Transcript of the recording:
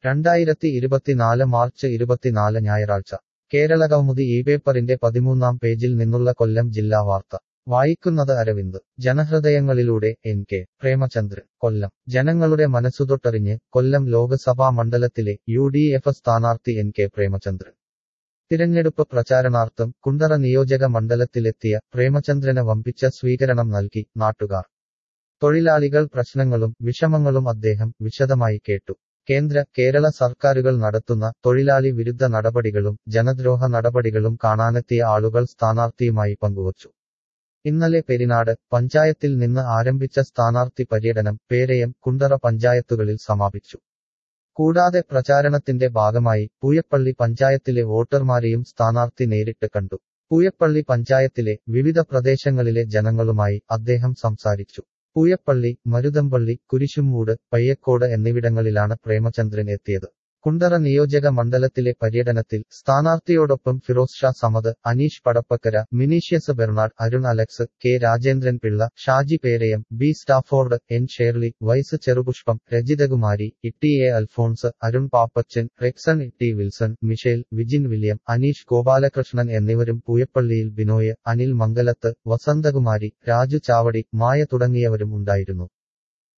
രണ്ടായിരത്തി ഇരുപത്തിനാല് മാർച്ച് ഇരുപത്തിനാല് ഞായറാഴ്ച കേരളകൗമുദി ഈ പേപ്പറിന്റെ പതിമൂന്നാം പേജിൽ നിന്നുള്ള കൊല്ലം ജില്ലാ വാർത്ത വായിക്കുന്നത് അരവിന്ദ് ജനഹൃദയങ്ങളിലൂടെ എൻ കെ പ്രേമചന്ദ്രൻ കൊല്ലം ജനങ്ങളുടെ മനസ്സുതൊട്ടറിഞ്ഞ് കൊല്ലം ലോക്സഭാ മണ്ഡലത്തിലെ യു ഡി എഫ് സ്ഥാനാർത്ഥി എൻ കെ പ്രേമചന്ദ്രൻ തിരഞ്ഞെടുപ്പ് പ്രചാരണാർത്ഥം കുണ്ടറ നിയോജക മണ്ഡലത്തിലെത്തിയ പ്രേമചന്ദ്രന് വമ്പിച്ച സ്വീകരണം നൽകി നാട്ടുകാർ തൊഴിലാളികൾ പ്രശ്നങ്ങളും വിഷമങ്ങളും അദ്ദേഹം വിശദമായി കേട്ടു കേന്ദ്ര കേരള സർക്കാരുകൾ നടത്തുന്ന തൊഴിലാളി വിരുദ്ധ നടപടികളും ജനദ്രോഹ നടപടികളും കാണാനെത്തിയ ആളുകൾ സ്ഥാനാർത്ഥിയുമായി പങ്കുവച്ചു ഇന്നലെ പെരിനാട് പഞ്ചായത്തിൽ നിന്ന് ആരംഭിച്ച സ്ഥാനാർത്ഥി പര്യടനം പേരയം കുണ്ടറ പഞ്ചായത്തുകളിൽ സമാപിച്ചു കൂടാതെ പ്രചാരണത്തിന്റെ ഭാഗമായി പൂയപ്പള്ളി പഞ്ചായത്തിലെ വോട്ടർമാരെയും സ്ഥാനാർത്ഥി നേരിട്ട് കണ്ടു പൂയപ്പള്ളി പഞ്ചായത്തിലെ വിവിധ പ്രദേശങ്ങളിലെ ജനങ്ങളുമായി അദ്ദേഹം സംസാരിച്ചു പൂയപ്പള്ളി മരുതമ്പള്ളി കുരിശുമൂട് പയ്യക്കോട് എന്നിവിടങ്ങളിലാണ് പ്രേമചന്ദ്രൻ എത്തിയത് കുണ്ടറ നിയോജക മണ്ഡലത്തിലെ പര്യടനത്തിൽ സ്ഥാനാർത്ഥിയോടൊപ്പം Firoz Shah Samad Aneesh Padappakkara Minishius Bernard Arun Alex K Rajendran Pillai Shaji Perayam B Stafford N Shirley വൈസ് Cherupushpam Rajithakumari Itty A Alphonse Arun Pappachan Rexon Itty Wilson Michelle Vijin William Aneesh Gopalakrishnan എന്നിവരും പൂയപ്പള്ളിയിൽ ബിനോയ് അനിൽ മംഗലത്ത് വസന്തകുമാരി രാജു ചാവടി മായ തുടങ്ങിയവരും ഉണ്ടായിരുന്നു